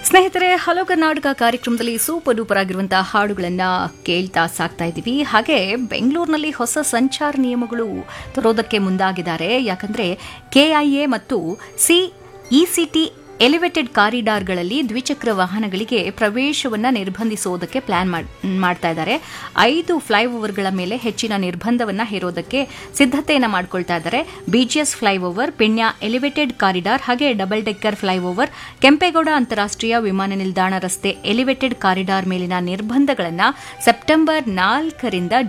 ಸ್ನೇಹಿತರೆ ಹಲೋ ಕರ್ನಾಟಕ ಕಾರ್ಯಕ್ರಮದಲ್ಲಿ super duper ಆಗಿರುವಂತಹ ಹಾಡುಗಳನ್ನ ಕೇಳ್ತಾ ಸಾಕ್ತಾ ಇದ್ದೀವಿ ಹಾಗೆ ಬೆಂಗಳೂರಿನಲ್ಲಿ ಹೊಸ ಸಂಚಾರ ನಿಯಮಗಳು ತರೋದಕ್ಕೆ ಮುಂದಾಗಿದ್ದಾರೆ ಯಾಕಂದ್ರೆ ಕೆಐಎ ಮತ್ತು ಸಿ ಇಸಿಟಿ ಎಲಿವೇಟೆಡ್ ಕಾರಿಡಾರ್ಗಳಲ್ಲಿ ದ್ವಿಚಕ್ರ ವಾಹನಗಳಿಗೆ ಪ್ರವೇಶವನ್ನ ನಿರ್ಬಂಧಿಸುವುದಕ್ಕೆ ಪ್ಲಾನ್ ಮಾಡ್ತಾ ಇದ್ದಾರೆ ಐದು ಫ್ಲೈಓವರ್ಗಳ ಮೇಲೆ ಹೆಚ್ಚಿನ ನಿರ್ಬಂಧವನ್ನ ಹೇರೋದಕ್ಕೆ ಸಿದ್ಧತೆಯನ್ನ ಮಾಡ್ಕೊಳ್ತಾ ಇದ್ದಾರೆ BGS flyover Peenya elevated corridor ಹಾಗೆ ಡಬಲ್ ಡೆಕ್ಕರ್ ಫ್ಲೈಓವರ್ ಕೆಂಪೇಗೌಡ ಅಂತಾರಾಷ್ಟೀಯ ವಿಮಾನ ನಿಲ್ದಾಣ ರಸ್ತೆ ಎಲಿವೇಟೆಡ್ ಕಾರಿಡಾರ್ ಮೇಲಿನ ನಿರ್ಬಂಧಗಳನ್ನು ಸೆಪ್ಟೆಂಬರ್ ನಾಲ್ಕರಿಂದ